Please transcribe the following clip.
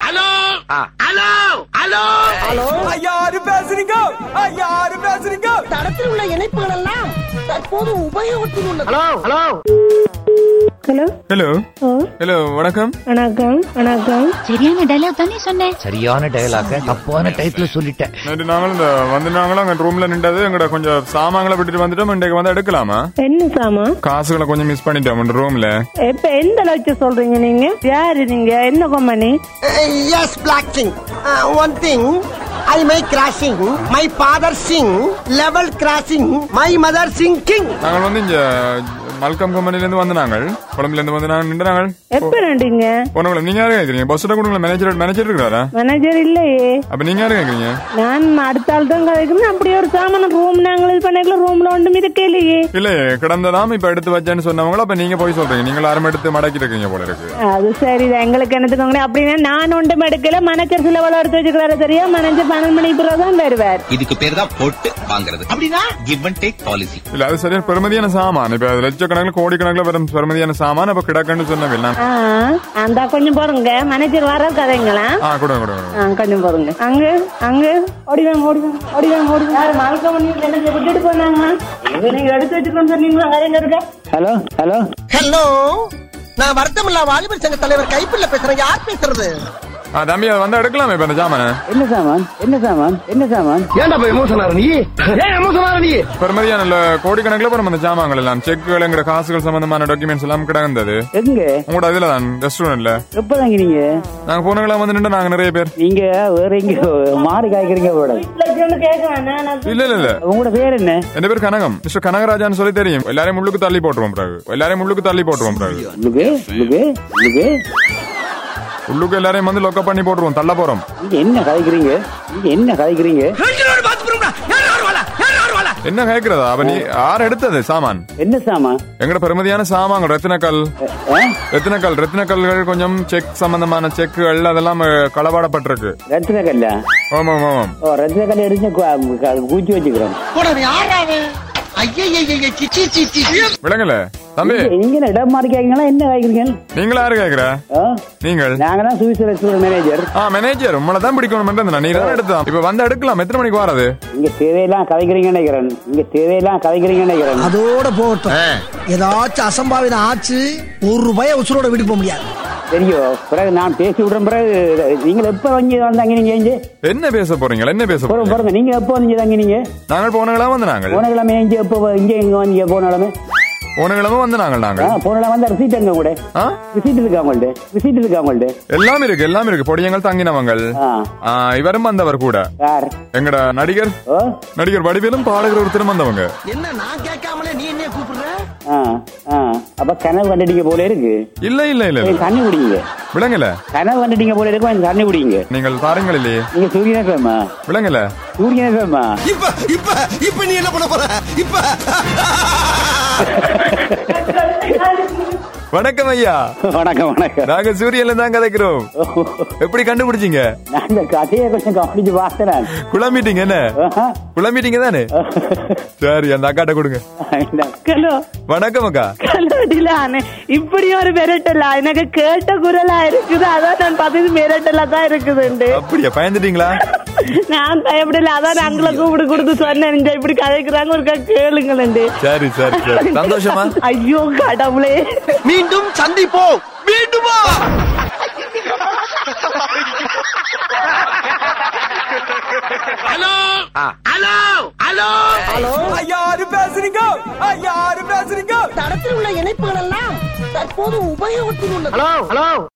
Hello ஆ. Hello hello hello யாரு பேசுறீங்க யாரு பேசுறீங்க தடத்தில் உள்ள இணைப்புகள் எல்லாம் தற்போது உபயோகத்தில் உள்ளது ஹலோ ஹலோ ஹலோ ஹலோ ஓ ஹலோ வணக்கம் வணக்கம் வணக்கம் சரியான டைலாக் தானே சொன்னேன் சரியான டயலாக தப்பான டயத்துல சொல்லிட்டேன் நேற்று நாங்களும் இந்த வந்து நாங்களும் அங்க ரூம்ல நின்றது எங்கட கொஞ்சம் சாமான்களை விட்டுட்டு வந்துட்டோம் இன்றைக்கு வந்து எடுக்கலாமா என்ன சாமா காசுகளை கொஞ்சம் மிஸ் பண்ணிட்டோம் ரூம்ல இப்ப எந்த அளவுக்கு சொல்றீங்க நீங்க யாரு நீங்க என்ன company yes black king one thing I my crossing my father Singh level crossing my mother Singh king நாங்கள் வந்து இங்க மல்கம் கம்பெனில இருந்து வந்து நாங்கள் குழம்புல இருந்து வந்து நாங்கள் நின்று நாங்கள் எப்ப ரெண்டுங்க போனவங்கள நீங்க யாரு கேக்குறீங்க பஸ் கொடுங்களா மேனேஜர் மேனேஜர் இருக்கிறாரா மேனேஜர் இல்லையே அப்ப நீங்க யாரு கேக்குறீங்க நான் அடுத்த ஆள் தான் கதைக்கணும் அப்படியே ஒரு சாமான ரூம் நாங்கள் இது பண்ணிக்கல ரூம்ல ஒன்றும் இருக்கே இல்லையே இல்லையே கிடந்ததாம் இப்ப எடுத்து வச்சேன்னு சொன்னவங்கள அப்ப நீங்க போய் சொல்றீங்க நீங்க யாரும் எடுத்து மடக்கி இருக்கீங்க போல இருக்கு அது சரி எங்களுக்கு என்னத்துக்கோங்களே அப்படின்னா நான் ஒன்றும் எடுக்கல மேனேஜர் சில வேலை எடுத்து வச்சுக்கிறாரு சரியா மேனேஜர் பன்னெண்டு மணிக்கு பிறகு தான் வருவார் இதுக்கு பேர் தான் போட்டு வாங்குறது அப்படின்னா கிவ் அண்ட் டேக் பாலிசி இல்ல அது சரியான பெருமதியான சாமான் இப்ப லட்சக்கணக்கில் கோடிக்கணக்கில் வரும் பெருமதியான சாமான் அப்ப கிடக்குன்னு சொன்னவில்லை நான் ஆ அந்த கொஞ்சம் போறங்க மேனேஜர் வர கதைங்களா ஆ கொடுங்க கொடுங்க ஆ, கொஞ்சம் போதுங்க அங்க அங்க ஓடிவாங்க ஓடிவாங்க ஓடிவாங்க ஓடிவாங்க யாரு மால்கா பண்ணி என்ன விட்டுட்டு போனாங்க இது நீங்க எடுத்து வச்சுக்கணும் சொன்னீங்களா வேற எங்க இருக்க ஹலோ ஹலோ ஹலோ நான் வருத்தமில்லா வாலிபர் சங்க தலைவர் கைப்பிள்ள பேசுறேன் யார் பேசுறது ஆ தம்பி அது வந்து எடுக்கலாமே இப்ப அந்த ஜாமான என்ன சாமான் என்ன சாமான் என்ன சாமான் ஏன்டா போய் எமோஷன் ஆற நீ ஏன் எமோஷன் ஆற நீ பெருமதியான இல்ல கோடிக்கணக்கில் வரும் அந்த ஜாமான்கள் எல்லாம் செக்குகள் எங்கட காசுகள் சம்பந்தமான டாக்குமெண்ட்ஸ் எல்லாம் கிடந்தது எங்க உங்களோட இதுல தான் ரெஸ்டாரண்ட்ல எப்பதாங்க நீங்க நாங்க போனவங்களா வந்து நின்று நாங்க நிறைய பேர் நீங்க வேற எங்க மாறி காய்க்கிறீங்க போட கேட்கலாம் நான் இல்ல இல்ல இல்ல உங்களோட பேர் என்ன என் பேர் கனகம் மிஸ்டர் கனகராஜான்னு சொல்லி தெரியும் எல்லாரையும் முள்ளுக்கு தள்ளி போட்டுருவோம் பிறகு எல்லாரையும் முள்ளுக்கு தள்ளி போட்டுருவோம் பிறகு உங்களுக்கு உங்களுக்கு உங்களுக்கு உள்ளுக்கு எல்லாரையும் வந்து லொக்க பண்ணி போட்டுருவோம் தள்ள போறோம் நீங்க என்ன கதைக்கிறீங்க நீங்க என்ன கதைக்கிறீங்க என்ன கேக்குறதா அப்ப நீ யார் எடுத்தது சாமான் என்ன சாமான் எங்கட பெருமதியான சாமான் ரத்தினக்கல் ஆ? ரத்தினக்கல் ரத்தினக்கல்கள் கொஞ்சம் செக் சம்பந்தமான செக்குகள் அதெல்லாம் அஹ், களவாடப்பட்டிருக்கு ரத்தின கல்லா ஆமாம் ஆமாம் ஆமாம் ஓ ரத்தின கல்ல எடுத்து கு- கு- கூச்சி வச்சுக்கிறோம் விளங்கல தம்பி நீங்க என்ன இடம் மாறி கேட்கீங்களா என்ன காய்க்கிறீங்க நீங்களா யாரு கேக்குற ஆ? நீங்கள் நாங்க தான் சுவிஸ் ரெஸ்டாரண்ட் மேனேஜர் ஆ மேனேஜர் உங்களை தான் பிடிக்கணும் நீ தான் எடுத்தான் இப்ப வந்து எடுக்கலாம் எத்தனை மணிக்கு வரது இங்க தேவையெல்லாம் கதைக்கிறீங்க நினைக்கிறேன் இங்க தேவையெல்லாம் கதைக்கிறீங்க நினைக்கிறேன் அதோட போகட்டும் ஏதாச்சும் அசம்பாவிதம் ஆச்சு ஒரு ரூபாய உசுரோட விட்டு போக முடியாது தெரியும் பிறகு நான் பேசி விடுறேன் பிறகு நீங்க எப்ப வந்து வந்தாங்க நீங்க இங்க என்ன பேச போறீங்க என்ன பேச போறோம் போறீங்க பாருங்க நீங்க எப்ப வந்து தங்கி நீங்க நாங்கள் போன கிழமை வந்து நாங்கள் போன கிழமை இங்க எப்ப இங்க எங்க வந்தீங்க போன கிழமை போன கிழமை வந்து நாங்கள் ஆ, நாங்கள் போன கிழமை வந்த ரிசீட் எங்க கூட ஆ? ரிசீட் இருக்கா உங்கள்ட்ட ரிசீட் இருக்கா உங்கள்ட்ட எல்லாம் இருக்கு எல்லாம் இருக்கு பொடியங்கள் தங்கினவங்கள் ஆ. ஆ, இவரும் வந்தவர் கூட யார் எங்கட நடிகர் ஓ நடிகர் வடிவேலும் பாடகர் ஒருத்தரும் வந்தவங்க என்ன நான் கேட்காமலே நீ என்ன கூப்பிடுற ஆ ஆ அப்ப கனவு கண்டுட்டீங்க போல இருக்கு இல்ல இல்ல இல்ல இல்ல கொஞ்சம் தண்ணி குடிங்க விளங்கல கனவு கண்டுட்டீங்க போல இருக்கு கொஞ்சம் தண்ணி குடிங்க நீங்கள் பாருங்கள் இல்லையே நீங்க சூரியன் எஃப்எம்மா விளங்கல சூரியன் எஃப்எம்மா இப்ப இப்ப இப்ப நீ என்ன பண்ண போற இப்ப வணக்கம் ஐயா வணக்கம் வணக்கம் நாங்க சூரியன்ல தான் கதைக்கிறோம் எப்படி கண்டுபிடிச்சீங்க நான் இந்த கதையை கொஞ்சம் கவனிச்சு பார்த்தேன் நான். குழம்பிட்டீங்க என்ன ஆஹா. குழம்பிட்டீங்க தானே சரி அந்த அக்காட்ட கொடுங்க இந்த- ஹலோ வணக்கம் அக்கா கல்லூரியிலான இப்படி ஒரு மிரட்டலா எனக்கு கேட்ட குரலா இருக்குது அதான் நான் பார்த்தது மிரட்டலா தான் இருக்குதுண்டு அப்படியா பயந்துட்டீங்களா நான் பயப்படல அதான் அங்களை கூப்பிட்டு கொடுத்து சொன்னேன் இந்த இப்படி கதைக்கிறாங்க ஒரு கேளுங்களேன் சரி சரி சரி சந்தோஷமா ஐயோ கடவுளே மீண்டும் சந்திப்போம் மீண்டுமா ஹலோ ஹலோ ஹலோ ஹலோ யாரு பேசுறீங்க யாரு பேசுறீங்க தடத்தில் உள்ள இணைப்புகள் எல்லாம் தற்போது உபயோகத்தில் உள்ளது ஹலோ ஹலோ